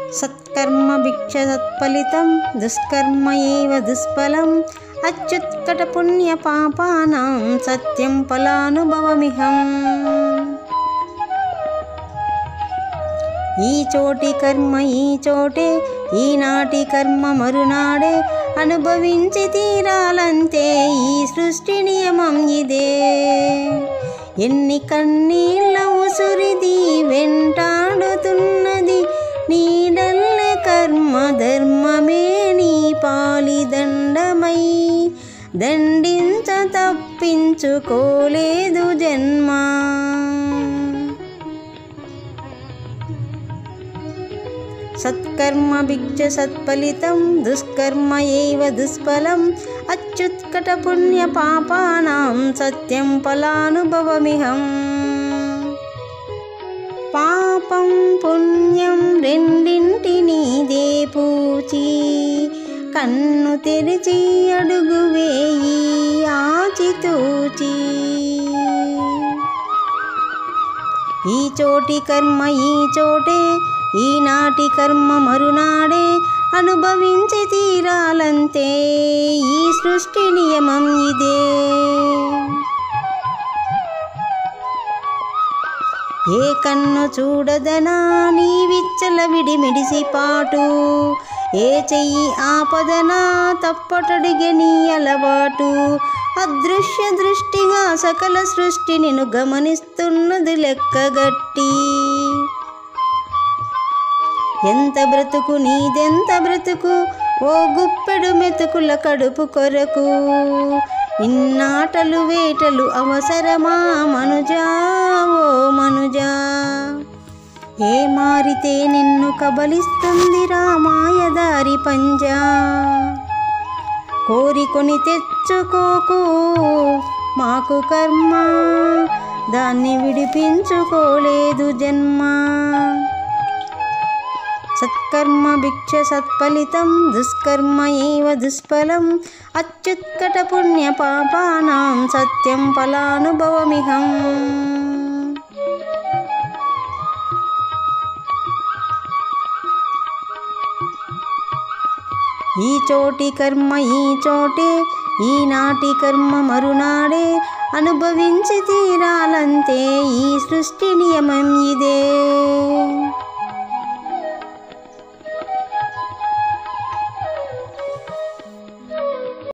సత్కర్మ భిక్ష సత్ఫలితం దుష్కర్మ ఏవ దుష్ఫలం అచ్యుత్కట పుణ్య పాపానాం సత్యం ఫలానుభవమిహం ఈ చోటి కర్మ ఈ చోటే ఈనాటి కర్మ మరునాడే అనుభవించి తీరాలంతే ఈ సృష్టి నియమం ఇదే ఎన్ని కన్నీళ్ళ ఉసురిది వెంటాడుతున్నది నీడల్లె కర్మ ధర్మమే నీ పాలిదండమై దండించ తప్పించుకోలేదు జన్మ సత్కర్మ భిక్ష సత్ఫలితం దుష్కర్మ ఏవ దుష్ఫలం అచ్యుత్కట పుణ్య పాపానాం సత్యం ఫలానుభవమిహం పాపం పుణ్యం రెండింటినీ పూచి కన్ను తెరిచి అడుగు వేయి ఆచితూచి ఈ చోటి కర్మ ఈ చోటే ఈనాటి కర్మ మరునాడే అనుభవించి తీరాలంతే ఈ సృష్టి నియమం ఇదే ఏ కన్ను చూడదనా నీ విచ్చల విడిమిడిసి పాటు ఏ చెయ్యి ఆపదనా తప్పటడిగే నీ అలవాటు అదృశ్య దృష్టిగా సకల సృష్టి నిన్ను గమనిస్తున్నది లెక్కగట్టి ఎంత బ్రతుకు నీదెంత బ్రతుకు ఓ గుప్పెడు మెతుకుల కడుపు కొరకు ఇన్నాటలు వేటలు అవసరమా మనుజా ఓ మనుజా ఏ మారితే నిన్ను కబలిస్తుంది రామాయదారి పంజా కోరికొని తెచ్చుకోకు మాకు కర్మ దాన్ని విడిపించుకోలేదు జన్మ సత్కర్మ భిక్ష సత్ఫలితం దుష్కర్మ ఏవ దుష్ఫలం అచ్యుత్కట పుణ్య పాపానాం సత్యం ఫలానుభవమిహం ఈ చోటి కర్మ ఈ చోటే ఈనాటి కర్మ మరునాడే అనుభవించి తీరాలంతే ఈ సృష్టి నియమం ఇదే